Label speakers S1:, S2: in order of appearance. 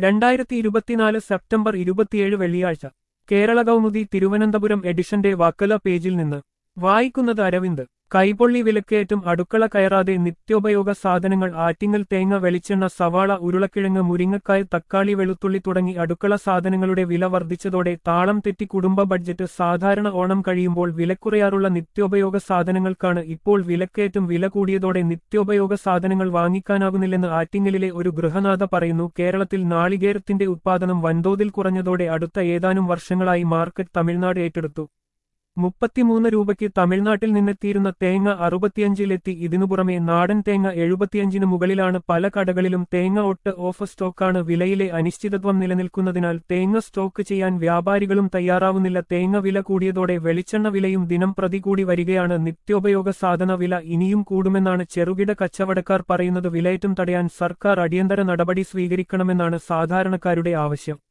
S1: രണ്ടായിരത്തി ഇരുപത്തിനാല് സെപ്റ്റംബർ ഇരുപത്തിയേഴ് വെള്ളിയാഴ്ച കേരള കൗമുദി തിരുവനന്തപുരം എഡിഷന്റെ വക്കല പേജിൽ നിന്ന് വായിക്കുന്നത് അരവിന്ദ് കൈപൊള്ളി വിലക്കയറ്റും അടുക്കള കയറാതെ നിത്യോപയോഗ സാധനങ്ങൾ ആറ്റിങ്ങൽ തേങ്ങ വെളിച്ചെണ്ണ സവാള ഉരുളക്കിഴങ്ങ് മുരിങ്ങക്കായ തക്കാളി വെളുത്തുള്ളി തുടങ്ങി അടുക്കള സാധനങ്ങളുടെ വില വർദ്ധിച്ചതോടെ താളം തെറ്റി കുടുംബ ബഡ്ജറ്റ് സാധാരണ ഓണം കഴിയുമ്പോൾ വിലക്കുറയാറുള്ള നിത്യോപയോഗ സാധനങ്ങൾക്കാണ് ഇപ്പോൾ വിലക്കയറ്റം വില കൂടിയതോടെ നിത്യോപയോഗ സാധനങ്ങൾ വാങ്ങിക്കാനാകുന്നില്ലെന്ന് ആറ്റിങ്ങലിലെ ഒരു ഗൃഹനാഥ പറയുന്നു കേരളത്തിൽ നാളികേരത്തിന്റെ ഉത്പാദനം വൻതോതിൽ കുറഞ്ഞതോടെ അടുത്ത ഏതാനും വർഷങ്ങളായി മാർക്കറ്റ് തമിഴ്നാട് ഏറ്റെടുത്തു മുപ്പത്തിമൂന്ന് രൂപയ്ക്ക് തമിഴ്നാട്ടിൽ നിന്നെത്തിയിരുന്ന തേങ്ങ അറുപത്തിയഞ്ചിലെത്തി ഇതിനു പുറമെ നാടൻ തേങ്ങ എഴുപത്തിയഞ്ചിന് മുകളിലാണ് പല കടകളിലും തേങ്ങ ഒട്ട് ഓഫ് സ്റ്റോക്കാണ് വിലയിലെ അനിശ്ചിതത്വം നിലനിൽക്കുന്നതിനാൽ തേങ്ങ സ്റ്റോക്ക് ചെയ്യാൻ വ്യാപാരികളും തയ്യാറാവുന്നില്ല തേങ്ങ വില കൂടിയതോടെ വെളിച്ചെണ്ണ വിലയും ദിനം പ്രതി കൂടി വരികയാണ് നിത്യോപയോഗ സാധന വില ഇനിയും കൂടുമെന്നാണ് ചെറുകിട കച്ചവടക്കാർ പറയുന്നത് വിലയേറ്റം തടയാൻ സർക്കാർ അടിയന്തര നടപടി സ്വീകരിക്കണമെന്നാണ് സാധാരണക്കാരുടെ ആവശ്യം